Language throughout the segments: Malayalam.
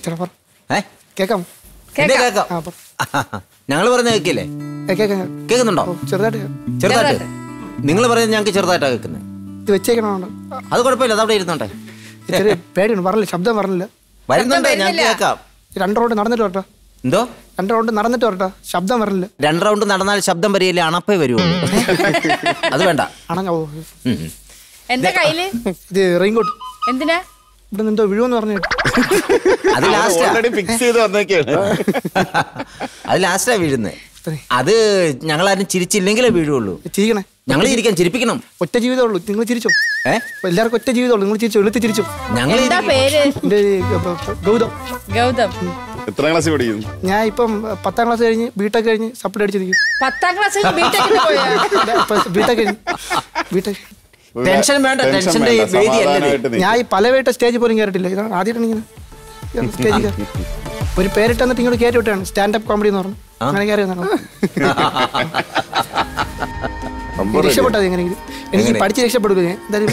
ചേട്ടാ പറ ഏ കേക്കാം എന്നെ കേക്കാം ആ പറ ഞങ്ങൾ പറയുന്ന കേക്കില്ലേ ഏ, കേക്കാം കേൾക്കുന്നുണ്ടോ ഓ ചെറുതായിട്ട് ചെറുതായിട്ട് നിങ്ങൾ പറയുന്നത് ഞങ്ങൾക്ക് ചെറുതായിട്ടാ കേൾക്കുന്നത് ഇത് വെച്ചേക്കണോ അത് കുഴപ്പമില്ല അതവിടെ ഇരുന്നോട്ടെ ചെറിയ പേടിയുണ്ട് പറഞ്ഞില്ല ശബ്ദം പറഞ്ഞില്ല വരുന്നുണ്ട് ഞങ്ങൾക്ക് കേൾക്കാം രണ്ട് റൗണ്ട് നടന്നിട്ട് വരട്ടെ എന്തോ രണ്ട് റൗണ്ട് നടന്നിട്ട് വരട്ടെ ശബ്ദം വരണില്ല രണ്ട് റൗണ്ട് നടന്നാൽ ശബ്ദം വരികയില്ല അണപ്പേ വരുള്ളൂ അത് വേണ്ട അണങ്ങ ഓ ഉം, ഉം. എന്താ കയ്യില് ഇത് റെയിൻകോട്ട് എന്തിനാ ഇവിടെ എന്തോ വീഴുമെന്ന് പറഞ്ഞു കേട്ടു. അത് ലാസ്റ്റാ ഓൾറെഡി ഫിക്സ് ചെയ്ത് വന്നേക്കാണ് അത് ലാസ്റ്റാ വീഴുന്നത് അത് ഞങ്ങളാരും ചിരിച്ചില്ലെങ്കിലേ വീഴുള്ളൂ ചിരിക്കണേ ഞങ്ങൾ ചിരിക്കാൻ ചിരിപ്പിക്കണം ഒറ്റ ജീവിതമേ ഉള്ളൂ നിങ്ങൾ ചിരിച്ചോ ഏ എല്ലാവർക്കും ഒറ്റ ജീവിതമേ ഉള്ളൂ നിങ്ങൾ ചിരിച്ചോ എളുത്ത് ചിരിച്ചോ ഞങ്ങൾ എന്താ പേര് എൻ്റെ ഗൗതം ഗൗതം എത്രാം ക്ലാസ്സിൽ പഠിക്കുന്നു ഞാൻ ഇപ്പം പത്താം ക്ലാസ് കഴിഞ്ഞ് ബിടെക് കഴിഞ്ഞ് സപ്ലൈ അടിച്ചിരിക്കും പത്താം ക്ലാസ് ബിടെക്കിന് പോയാ ബിടെക് കഴിഞ്ഞ് ബിടെക് ടെൻഷൻ വേണ്ട, ടെൻഷന്റെ വേണ്ട, വേദിയല്ലേ ഇത്? സമാധാനമായിട്ട് നിൽക്ക്. ഞാൻ ഈ പലവേട്ട സ്റ്റേജിൽ പോലും കയറിയിട്ടില്ല ഇതാണ് ആദ്യമായിട്ടാണ് ഇങ്ങനെ സ്റ്റേജിൽ ഒരു പേരിട്ട് എന്നിട്ട് ഇങ്ങോട്ട് കയറി വിട്ടാണ് സ്റ്റാൻഡപ്പ് കോമഡി എന്ന് പറഞ്ഞു അങ്ങനെ കയറി വന്നാണ് രക്ഷപ്പെട്ടത് എങ്ങനെയെങ്കിലും എനിക്ക് എങ്ങനെ? പഠിച്ച് രക്ഷപ്പെടില്ല ഞാൻ എന്തായാലും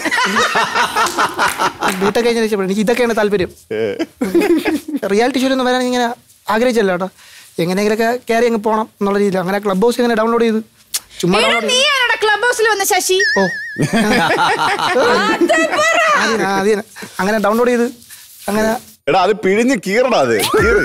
ബിടെക് കഴിഞ്ഞ് രക്ഷപ്പെടും എനിക്ക് ഇതൊക്കെയാണ് താല്പര്യം റിയാലിറ്റി ഷോയിൽ ഒന്നും വരാൻ ഇങ്ങനെ ആഗ്രഹിച്ചല്ല കേട്ടോ എങ്ങനെയെങ്കിലൊക്കെ കയറി അങ്ങ് പോകണം എന്നുള്ള രീതിയിൽ അങ്ങനെ ക്ലബ് ഹൗസ് ഇങ്ങനെ ഡൗൺലോഡ് ചെയ്ത് ചുമ്മാ എടാ, ഡൗൺലോഡ് നീ ആണോടാ ക്ലബ് ഹൗസിൽ വന്ന ശശി ഓ ആദ്യം ആദ്യം അങ്ങനെ ഡൗൺലോഡ് ചെയ്ത് അങ്ങനെ എടാ അത് പിഴിഞ്ഞ് കീറടാ അത് കീറ്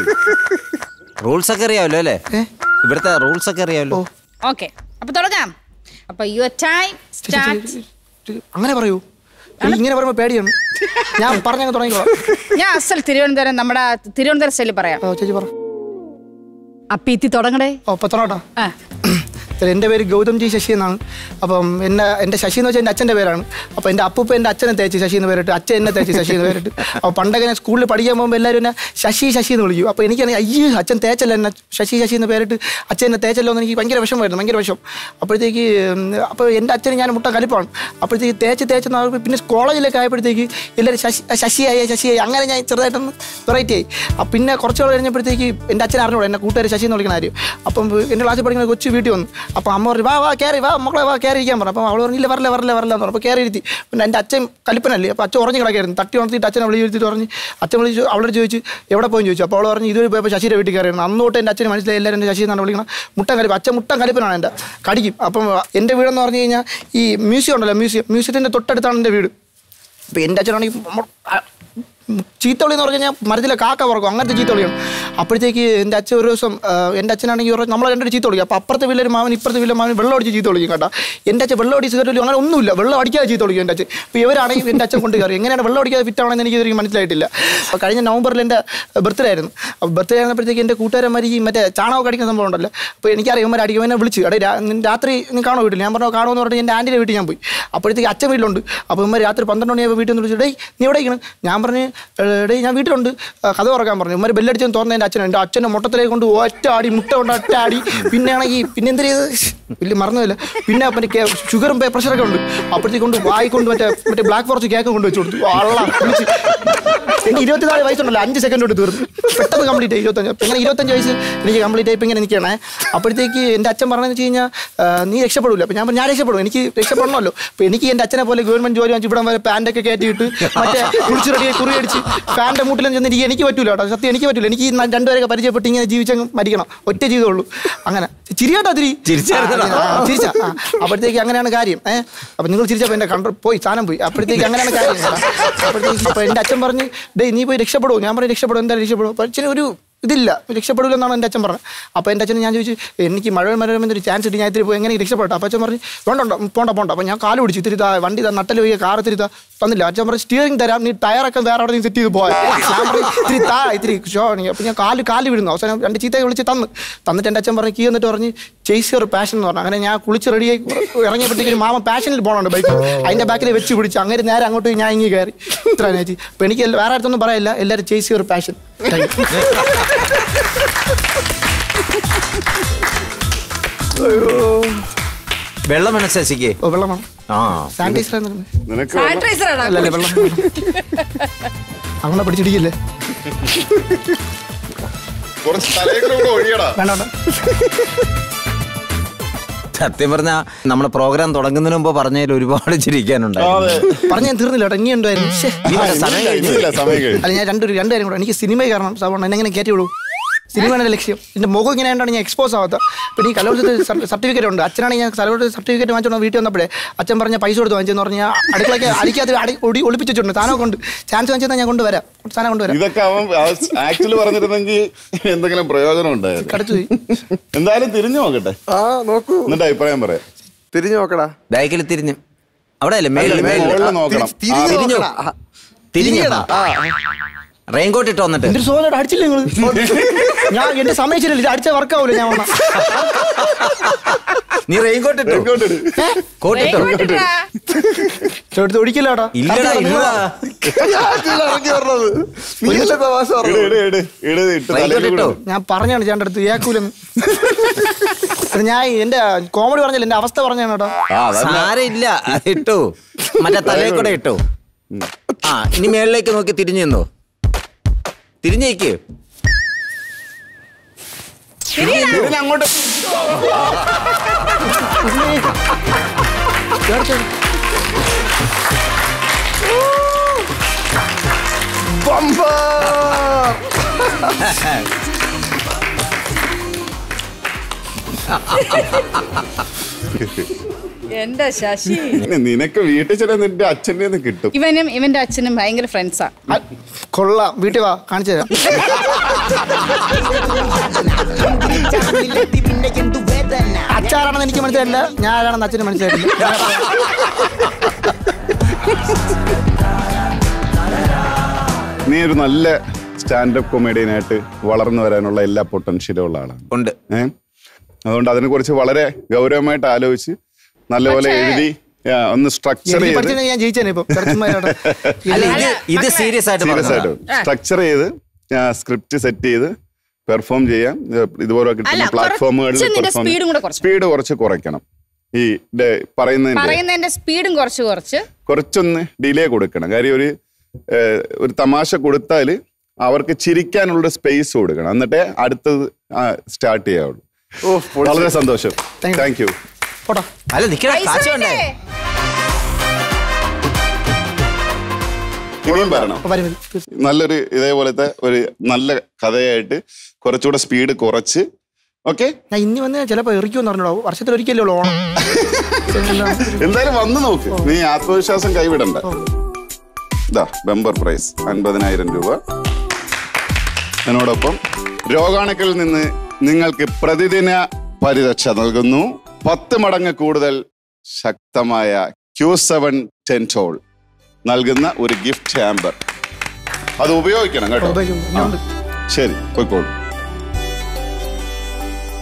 റൂൾസ് ഒക്കെ അറിയാമല്ലോ അല്ലേ ഏ? ഇവിടുത്തെ റൂൾസ് ഒക്കെ അറിയാമല്ലോ ഓക്കെ അപ്പൊ തുടങ്ങാം അപ്പൊ യുവർ ടൈം സ്റ്റാർട്ട് അങ്ങനെ പറയൂ എനിക്ക് ഇങ്ങനെ പറയുമ്പോൾ പേടിയാണ് ഞാൻ പറഞ്ഞങ്ങ് തുടങ്ങിക്കോളാം ഞാൻ അസൽ തിരുവനന്തപുരം നമ്മുടെ തിരുവനന്തപുരം സ്റ്റൈലിൽ പറയാം ഓ ചേച്ചി പറ അപ്പീത്തി തുടങ്ങടേ ഓ പത്തനോട്ടാ ആ എൻ്റെ പേര് ഗൗതം ജി ശശി എന്നാണ് അപ്പം എന്നെ എൻ്റെ ശശി എന്ന് വെച്ചാൽ എൻ്റെ അച്ഛൻ്റെ പേരാണ് അപ്പോൾ എൻ്റെ അപ്പൂപ്പ എൻ്റെ അച്ഛനെ തേച്ച് ശശി എന്ന് പേരിട്ട് അച്ഛൻ എന്നെ തേച്ച് ശശി എന്ന് പേരിട്ട് അപ്പോൾ പണ്ടൊക്കെ ഞാൻ സ്കൂളിൽ പഠിക്കാൻ പോകുമ്പോൾ എല്ലാവരും എന്നെ ശശി ശശി എന്ന് വിളിക്കും അപ്പോൾ എനിക്കാണെങ്കിൽ അയ്യോ അച്ഛൻ തേച്ചല്ല എന്നെ ശശി ശശി എന്ന് പേരിട്ട് അച്ഛൻ എന്നെ തേച്ചല്ലോ എന്ന് എനിക്ക് ഭയങ്കര വിഷമമായിരുന്നു ഭയങ്കര വിഷം അപ്പോഴത്തേക്ക് ഉം, അപ്പോൾ എൻ്റെ അച്ഛന് ഞാൻ മുട്ട കലിപ്പാണ് അപ്പോഴത്തേക്ക് തേച്ച് തേച്ച് നാൾ പിന്നെ കോളേജിലൊക്കെ ആയപ്പോഴത്തേക്ക് എല്ലാവരും ശശി ശശിയായി ശശിയായി അങ്ങനെ ഞാൻ ചെറുതായിട്ടൊന്ന് വെറൈറ്റി ആയി അപ്പം പിന്നെ കുറച്ച് നാൾ കഴിഞ്ഞപ്പോഴത്തേക്ക് എൻ്റെ അച്ഛൻ അറിഞ്ഞൂടെ എന്നെ കൂട്ടുകാർ ശശി എന്ന് വിളിക്കുന്ന കാര്യം അപ്പം എൻ്റെ ക്ലാസ്സിൽ പഠിക്കുന്ന കൊച്ചു വീട്ടിൽ വന്നു അപ്പോൾ അമ്മ പറഞ്ഞു വാ വാ കയറി വാ മക്കളെ വാ കയറി ഇരിക്കാൻ പറഞ്ഞു അപ്പോൾ അവൾ പറഞ്ഞില്ല വരില്ല വരില്ല വരില്ല എന്ന് പറഞ്ഞു അപ്പോൾ കയറി ഇരുത്തി പിന്നെ എൻ്റെ അച്ഛൻ കലിപ്പനല്ലേ അപ്പോൾ അച്ഛൻ ഉറങ്ങി കിടക്കായിരുന്നു തട്ടി ഉണർത്തിയിട്ട് അച്ഛനെ വിളി ഇരുത്തിയിട്ട് പറഞ്ഞ് അച്ഛൻ വിളിച്ചു അവളോട് ചോദിച്ചു എവിടെ പോയി ചോദിച്ചു അപ്പോൾ അവൾ പറഞ്ഞു ഇതുവരെ പോയപ്പോൾ ശശിയുടെ വീട്ടിൽ കയറിയിരുന്നു അന്ന് തൊട്ട് എൻ്റെ അച്ഛന് മനസ്സിലായി എല്ലാവരും എൻ്റെ ശശി എന്നാണ് വിളിക്കണം മുട്ടൻ കലിപ്പ് അച്ഛൻ മുട്ടൻ കലിപ്പനാണ് എൻ്റെ കടിക്കും അപ്പം എൻ്റെ വീടെന്ന് പറഞ്ഞു കഴിഞ്ഞാൽ ഈ മ്യൂസിയം ഉണ്ടല്ലോ മ്യൂസിയം മ്യൂസിയത്തിൻ്റെ തൊട്ടടുത്താണ് എൻ്റെ വീട് അപ്പം എൻ്റെ അച്ഛനാണെങ്കിൽ മ- ആ, ചീത്തവിളി എന്ന് പറഞ്ഞു കഴിഞ്ഞാൽ മരത്തിലെ കാക്ക പറക്കും അങ്ങനത്തെ ചീത്തവിളിയാണ് അപ്പോഴത്തേക്ക് എൻ്റെ അച്ഛൻ ഒരു ദിവസം ആ, എൻ്റെ അച്ഛനാണെങ്കിൽ ഒരു നമ്മളെ രണ്ടൊരു ചീത്ത വിളിക്കും അപ്പോൾ അപ്പുറത്തെ വീട്ടിലൊരു മാവൻ ഇപ്പുറത്തെ വീട്ടിലെ മാവൻ വെള്ളം അടിച്ച് ചീത്ത വിളിക്കും കേട്ടോ എൻ്റെ അച്ഛൻ വെള്ളം അടിച്ച് സിഗരറ്റ് അങ്ങനെ ഒന്നുമില്ല വെള്ളം അടിക്കാതെ ചീത്ത വിളിക്കും എൻ്റെ അച്ഛൻ അപ്പോൾ ഇവരാണെങ്കിൽ എൻ്റെ അച്ഛൻ കൊണ്ട് കയറി എങ്ങനെയാണ് വെള്ളം അടിക്കാതെ ഫിറ്റാണെന്ന് എനിക്ക് ഇതുവരെയും മനസ്സിലായിട്ടില്ല അപ്പോൾ കഴിഞ്ഞ നവംബറിൽ എൻ്റെ ബർത്ത്ഡേ ആയിരുന്നു അപ്പോൾ ബർത്ത്ഡേ ആയിരുന്നപ്പോഴത്തേക്ക് എൻ്റെ കൂട്ടുകാരന്മാർ ഈ മറ്റേ ചാണകം അടിക്കുന്ന സംഭവം ഉണ്ടല്ലോ അപ്പോൾ എനിക്കറിയാം ഇവന്മാർ അടിക്കും എന്നെ വിളിച്ചു എടേ രാ- നിൻ രാത്രി നീ കാണോ വീട്ടിൽ ഞാൻ പറഞ്ഞു കാണുമെന്ന് പറഞ്ഞ് എൻ്റെ ആൻറ്റിയുടെ വീട്ടിൽ ഞാൻ പോയി അപ്പോഴത്തേക്ക് അച്ഛൻ വീട്ടിലുണ്ട് അപ്പോൾ ഇവന്മാർ രാത്രി പന്ത്രണ്ട് മണിയായപ്പോൾ വീട്ടിൽ നിന്ന് വിളിച്ചു ഡേയ് നീ എവിടെ ഇരിക്കണം ഞാൻ പറഞ്ഞ് ഡേയ് ഞാൻ വീട്ടിലുണ്ട് ആ, കഥ തുറക്കാൻ പറഞ്ഞു ഇവന്മാർ ബെല്ലടിച്ചെന്ന് തോന്നുന്ന എൻ്റെ അച്ഛൻ എൻ്റെ അച്ഛനെ മുട്ടത്തിലേക്ക് കൊണ്ട് ഒറ്റ ആടി മുട്ട കൊണ്ട് ഒറ്റ ആടി പിന്നെ ആണെങ്കിൽ പിന്നെ എന്ത് ചെയ്ത് വലിയ മറന്നുമില്ല പിന്നെ മറ്റേ ഷുഗറും പ്രഷറൊക്കെ ഉണ്ട് അപ്പോഴത്തേക്ക് കൊണ്ട് വായി കൊണ്ട് മറ്റേ മറ്റേ ബ്ലാക്ക് ഫോറസ്റ്റ് കേക്ക് കൊണ്ട് വെച്ച് കൊടുത്തു അള്ള വിളിച്ച് എനിക്ക് ഇരുപത്തിനാല് വയസ്സുണ്ടല്ലോ അഞ്ച് സെക്കൻഡ് കൊണ്ട് തീർന്നു പെട്ടെന്ന് കംപ്ലീറ്റ് ആയി ഇരുപത്തഞ്ച് അപ്പം ഇങ്ങനെ ഇരുപത്തഞ്ച് വയസ്സ് എനിക്ക് കംപ്ലീറ്റ് ആയി ഇപ്പം ഇങ്ങനെ നിൽക്കണേ അപ്പോഴത്തേക്ക് എൻ്റെ അച്ഛൻ പറഞ്ഞതെന്ന് വെച്ച് കഴിഞ്ഞാൽ ആ, നീ രക്ഷപ്പെടില്ല അപ്പം ഞാൻ പറഞ്ഞു, ഞാൻ രക്ഷപ്പെടും എനിക്ക് രക്ഷപ്പെടണമല്ലോ അപ്പം എനിക്ക് എൻ്റെ അച്ഛനെ പോലെ ഗവൺമെൻറ് ജോലി വാങ്ങിച്ച് ഇവിടെ വരെ പാൻറ്റൊക്കെ കയറ്റിയിട്ട് മറ്റേ കുളിച്ച് റെഡിയായി കുറി അടിച്ച് ഫാൻ്റെ മൂട്ടിലും ചെന്ന് എനിക്ക് എനിക്ക് പറ്റൂല കേട്ടോ സത്യം എനിക്ക് പറ്റൂല എനിക്ക് ഈ ന- രണ്ടുപേരൊക്കെ പരിചയപ്പെട്ട് ഇങ്ങനെ ജീവിച്ചങ്ങ് മരിക്കണം ഒറ്റ ജീവിതമുള്ളൂ അങ്ങനെ ചിരിയാട്ടോ അതിരി ചിരിച്ചായിരുന്നോ? ചിരിച്ച അപ്പോഴത്തേക്ക് അങ്ങനെയാണ് കാര്യം ഏഹ് അപ്പം നിങ്ങൾ ചിരിച്ചപ്പോൾ എൻ്റെ കണ്ടർ പോയി സാധനം പോയി അപ്പോഴത്തേക്ക് അങ്ങനെയാണ് കാര്യം കേട്ടോ. അപ്പോഴത്തേക്ക് ഇപ്പോൾ എൻ്റെ അച്ഛൻ പറഞ്ഞ് ഡേയ് നീ പോയി രക്ഷപ്പെടുമോ ഞാൻ പറഞ്ഞു രക്ഷപ്പെടും എന്തായാലും രക്ഷപ്പെടും അപ്പോൾ അച്ഛന് ഒരു ഇതില്ല രക്ഷപ്പെടില്ല എന്നാണ് എൻ്റെ അച്ഛൻ പറഞ്ഞത് അപ്പോൾ എൻ്റെ അച്ഛൻ ഞാൻ ചോദിച്ചു എനിക്ക് മഴ മനോരമ ഒരു ചാൻസ് ഇട്ട് ഞാൻ ഇത്തിരി പോയി എങ്ങനെ രക്ഷപ്പെട്ടു അപ്പോൾ അച്ഛൻ പറഞ്ഞു വേണ്ട വേണ്ട, പോണ്ട പോണ്ട അപ്പോൾ ഞാൻ കാല് പിടിച്ചു ഇത്തിരി താ വണ്ടി താ നട്ടൽ പോയി കാർ ഇത്തിരി താ തന്നില്ല അച്ഛൻ പറഞ്ഞു സ്റ്റിയറിംഗ് തരാം നീ ടയറൊക്കെ വേറെ അവിടെ നീ സെറ്റ് ചെയ്ത് പോയാൽ ഞാൻ പറഞ്ഞു ഇത്തിരി താ ഇത്തിരി ഷോ അപ്പോൾ ഞാൻ കാല് കാല് വിടുന്നു അവസാനം രണ്ട് ചീത്തയെ വിളിച്ച് തന്നു തന്നിട്ട് എൻ്റെ അച്ഛൻ പറഞ്ഞു കീ എന്നിട്ട് പറഞ്ഞ് ചേസ് യുവർ പാഷൻ എന്ന് പറഞ്ഞു അങ്ങനെ ഞാൻ കുളിച്ച് റെഡിയായി ഇറങ്ങിയപ്പോഴത്തേക്ക് ഒരു മാമ പാഷനിൽ പോകണുണ്ട് ബൈക്ക് അതിൻ്റെ ബാക്കിൽ വെച്ച് പിടിച്ച് അങ്ങനെ നേരെ അങ്ങോട്ട് പോയി ഞാൻ ഇങ്ങി കയറി ഇത്ര ചേച്ചി അപ്പോൾ എനിക്ക് എല്ലാ- വേറെ അടുത്തൊന്നും പറയില്ല എല്ലാവരും ചേസ് യുവർ പാഷൻ വെള്ളം വേണം ശശിക്ക് ഓ വെള്ളം വേണം ആ സാനിറ്റൈസർ നിനക്ക് സാനിറ്റൈസർ ആണോ അല്ലല്ലേ വെള്ളം അങ്ങനെ പിടിച്ചിടിക്കില്ലേ കുറച്ച് തലയൊക്കെ കൂടെ ഒഴിയടാ വേണ്ട വേണ്ട സത്യം പറഞ്ഞാ നമ്മളെ പ്രോഗ്രാം തുടങ്ങുന്നതിന് മുമ്പ് പറഞ്ഞതിൽ ഒരുപാട് ചിരിക്കാനുണ്ടായിരുന്നു പറഞ്ഞു ഞാൻ തീർന്നില്ല കേട്ടോ ഇനി ഉണ്ടായിരുന്നു ശ്ശേ. നീ മറ്റേ സമയം ഇല്ല, കഴിഞ്ഞു ഇല്ല, സമയം കഴിഞ്ഞു അല്ല ഞാൻ രണ്ടു രണ്ട് കാര്യം കൂടെ എനിക്ക് സിനിമ കാരണം സാധാരണ എന്നെ എങ്ങനെ കയറ്റി വിടൂ സിനിമയാണ് എൻ്റെ ലക്ഷ്യം എൻ്റെ മുഖം ഇങ്ങനെ ആയതുകൊണ്ടാണ് ഞാൻ എക്സ്പോസ് ആവാത്ത പിന്നെ ഈ കലോത്സവത്തിൽ സർട്ടിഫിക്കറ്റ് ഉണ്ട് അച്ഛനാണെങ്കിൽ ഞാൻ കലോത്സവ സർട്ടിഫിക്കറ്റ് വാങ്ങിച്ചോണ്ട് വീട്ടിൽ വന്നപ്പോഴേ അച്ഛൻ പറഞ്ഞ പൈസ കൊടുത്ത് വാങ്ങിച്ചെന്ന് പറഞ്ഞാൽ അടുക്കളയ്ക്ക് അടിക്കാത്ത അടി ഒടി ഒളിപ്പിച്ച് വെച്ചിട്ടുണ്ട് സാധനം കൊണ്ട് ചാൻസ് വാങ്ങിച്ചാൽ ഞാൻ കൊണ്ടുവരാം സാധനം കൊണ്ടുവരാം ഇതൊക്കെ അവൻ ആക്ച്വലി പറഞ്ഞിരുന്നെങ്കിൽ എന്തെങ്കിലും പ്രയോജനം ഉണ്ടായിരുന്നു കടച്ചു പോയി എന്തായാലും തിരിഞ്ഞു നോക്കട്ടെ ആ നോക്കൂ എന്നിട്ട് അഭിപ്രായം പറയാം തിരിഞ്ഞു നോക്കടാ ബാക്കിൽ തിരിഞ്ഞു അവിടെ അല്ലേ മേളിൽ അല്ല, മേളിൽ മുകളിൽ നോക്കണം തിരി- ആ, തിരിഞ്ഞു തിരിഞ്ഞു. നോക്കടാ. ആ, തിരിഞ്ഞു തിരിയടാ. ആ. റെയിൻകോട്ട് ഇട്ട് വന്നിട്ട് എന്തൊരു സോദരം അടിച്ചില്ല നിങ്ങൾ ഞാൻ എന്റെ സമയച്ചില്ല ഇത് അടിച്ച വർക്കാവൂല ഞാൻ വന്ന നീ റെയിൻകോട്ട് ഇട്ടു ഇങ്ങോട്ടിട്. കോട്ട് ഇട്ടോ ഇങ്ങോട്ടിട്ടാ. എടുത്ത് ഒടിക്കില്ലാടാ ഇല്ലടാ ഇല്ലടാ ഞാൻ ഇതിൽ ഇറങ്ങി വരണത് നീ എന്റെ തമാശ ഇട്, പറഞ്ഞു ഇട്, ഇട്, ഇട്, ഇട്ട് റെയിൻകോട്ട് തലയിൽ ഇട്ടോ കൂടെ. ഞാൻ പറഞ്ഞാണ് ചേട്ടൻ്റെ അടുത്ത് ഏക്കൂലെന്ന് അത് ഞാൻ എന്റെ കോമഡി പറഞ്ഞില്ല എന്റെ അവസ്ഥ പറഞ്ഞാണ് കേട്ടോ ആ, അതല്ല. സാരമില്ല അത് ഇട്ടു മറ്റേ തലയിൽ കൂടെ ഇട്ടു ആ ഇനി മേളിലേക്ക് നോക്കി തിരിഞ്ഞു നിന്നോ തിരിഞ്ഞേക്ക് ഇതിന് അങ്ങോട്ട് എന്റെ ശശി നിനക്ക് വീട്ടിൽ ചെല്ലാൻ നിന്റെ അച്ഛൻ്റെ നിന്ന് കിട്ടും ഇവനും ഇവന്റെ അച്ഛനും ഭയങ്കര ഫ്രണ്ട്സാ ആ, കൊള്ളാം വീട്ടിൽ വാ കാണിച്ചു തരാം അച്ചാറാണെന്ന് എനിക്ക് മനസ്സിലായില്ല ഞാൻ ആരാണെന്ന് അച്ഛന് മനസ്സിലായിട്ടില്ല നീ ഒരു നല്ല സ്റ്റാൻഡപ്പ് കൊമേഡിയനായിട്ട് വളർന്നു വരാനുള്ള എല്ലാ പൊട്ടൻഷ്യലും ഉള്ള ആളാണ് ഉണ്ട് ഏ അതുകൊണ്ട് അതിനെക്കുറിച്ച് വളരെ ഗൗരവമായിട്ട് ആലോചിച്ച് നല്ലപോലെ പക്ഷേ- എഴുതി ആ, ഒന്ന് സ്ട്രക്ചർ എനിക്ക് ചെയ്ത് പഠിച്ചിട്ടുണ്ടെങ്കിൽ ഞാൻ ജയിച്ചേനെ ഇപ്പൊ അല്ല ഇത് അല്ല, ഇത് മക്കളെ. സീരിയസ് ആയിട്ട് സീരിയസ് പറഞ്ഞതാ. ആയിട്ട് സ്ട്രക്ചർ ചെയ്ത് സ്ക്രിപ്റ്റ് സെറ്റ് ചെയ്ത് പെർഫോം ചെയ്യാം ഇത് ഇതുപോലെ അല്ല, കിട്ടുന്ന പ്ലാറ്റ്ഫോമുകളിൽ കുറച്ച് നിന്റെ speed ഉം കൂടെ കുറച്ച്. സ്പീഡ് കുറച്ച് കുറയ്ക്കണം ഈ ഡെ- പറയുന്നതിന്റെ പറയുന്നതിന്റെ സ്പീഡും കുറച്ച് കുറച്ച് കുറച്ചൊന്ന് ഡിലേ കൊടുക്കണം കാര്യം ഒരു ഏഹ്, ഒരു തമാശ കൊടുത്താൽ അവർക്ക് ചിരിക്കാനുള്ള സ്പേസ് കൊടുക്കണം എന്നിട്ടേ അടുത്തത് സ്റ്റാർട്ട് ചെയ്യാവുള്ളൂ ഓ പൊളിച്ച്. വളരെ സന്തോഷം Thank you. താങ്ക് യു പോട്ടോ അല്ല നിക്കടാ പൈസ കാശ് വേണ്ടേ വേണ്ടേ? ഇനിയും വരണം അപ്പൊ വരും വരും. തീർച്ചയായും. നല്ലൊരു ഇതേപോലത്തെ ഒരു നല്ല കഥയായിട്ട് കുറച്ചുകൂടെ സ്പീഡ് കുറച്ച് ഓക്കെ ഞാൻ ഇനി വന്ന് ചിലപ്പോ എറിക്കുമെന്ന് പറഞ്ഞോ വർഷത്തിൽ ഒരിക്കലേ ഉള്ളൂ ഓണം എന്തായാലും വന്നു നോക്ക് നീ ആത്മവിശ്വാസം കൈവിടണ്ട ഇതാ ബമ്പർ പ്രൈസ് അൻപതിനായിരം രൂപ അതിനോടൊപ്പം രോഗാണുക്കളിൽ നിന്ന് നിങ്ങൾക്ക് പ്രതിദിന പരിരക്ഷ നൽകുന്നു പത്ത് മടങ്ങ് കൂടുതൽ ശക്തമായ ക്യൂ സെവൻ ടെൻറ്റോൾ നൽകുന്ന ഒരു ഗിഫ്റ്റ് ഹാമ്പർ അത് ഉപയോഗിക്കണം കേട്ടോ ഉപയോഗിക്കും. ആ. ശരി പോയിക്കോളൂ